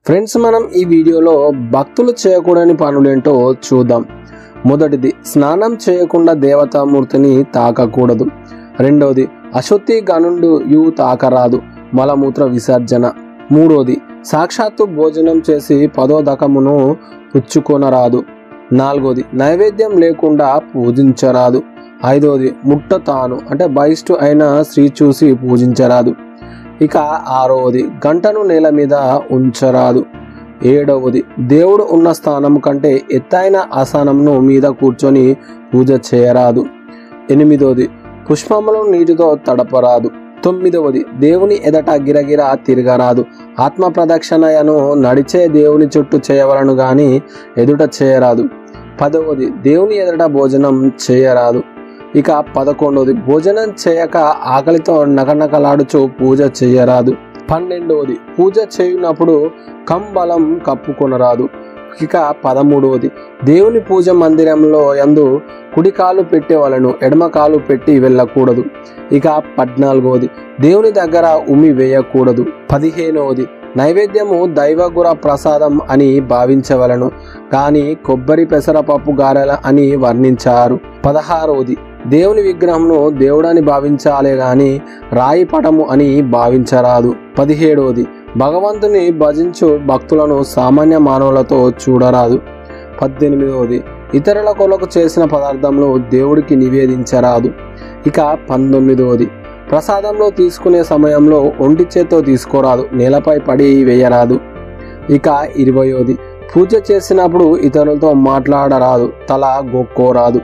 friends మనం ఈ వీడియోలో భక్తులు చేయకూడని పనులేంటో చూద్దాం మొదటిది స్నానం చేయకుండా దేవతామూర్తిని తాకకూడదు రెండవది అశుద్ధి గనుండు యు తాకరాదు మలమూత్ర విసర్జన మూడోది సాక్షాత్తు భోజనం చేసి పదోదకమును పుచ్చుకొనరాదు నాలుగోది నైవేద్యం లేకుండా పూజించరాదు ఐదోది ముట్ట తాను అంటే బహిష్టు అయిన స్త్రీ చూసి పూజించరాదు ఇక ఆరవది గంటను నేల మీద ఉంచరాదు ఏడవది దేవుడు ఉన్న స్థానం కంటే ఎత్తైన ఆసనంను మీద కూర్చొని పూజ చేయరాదు ఎనిమిదవది పుష్పములను నీటితో తడపరాదు తొమ్మిదవది దేవుని ఎదట గిరగిర తిరగరాదు ఆత్మ ప్రదక్షిణయను నడిచే దేవుని చుట్టూ చేయవలను గాని ఎదుట చేయరాదు పదవది దేవుని ఎదుట భోజనం చేయరాదు ఇక పదకొండవది భోజనం చేయక ఆకలితో నకనకలాడుచు పూజ చేయరాదు పన్నెండవది పూజ చేయునప్పుడు కంబలం కప్పుకొనరాదు ఇక పదమూడవది దేవుని పూజ మందిరంలో యందు కుడి కాలు పెట్టేవాళ్ళను ఎడమ కాలు పెట్టి వెళ్ళకూడదు ఇక పద్నాలుగవది దేవుని దగ్గర ఉమి వేయకూడదు పదిహేనవది నైవేద్యము దైవగుర ప్రసాదం అని భావించవలను కానీ కొబ్బరి పెసరపప్పు గారెల అని వర్ణించారు పదహారవది దేవుని విగ్రహంను దేవుడని భావించాలే గాని రాయి పటము అని భావించరాదు పదిహేడవది భగవంతుని భజించు భక్తులను సామాన్య మానవులతో చూడరాదు పద్దెనిమిదవది ఇతరుల కొలకు చేసిన పదార్థంలో దేవుడికి నివేదించరాదు ఇక పంతొమ్మిదవది ప్రసాదంలో తీసుకునే సమయంలో ఒంటి చేత్తో తీసుకోరాదు నేలపై పడి వేయరాదు ఇక ఇరవయోది పూజ చేసినప్పుడు ఇతరులతో మాట్లాడరాదు తల గొక్కోరాదు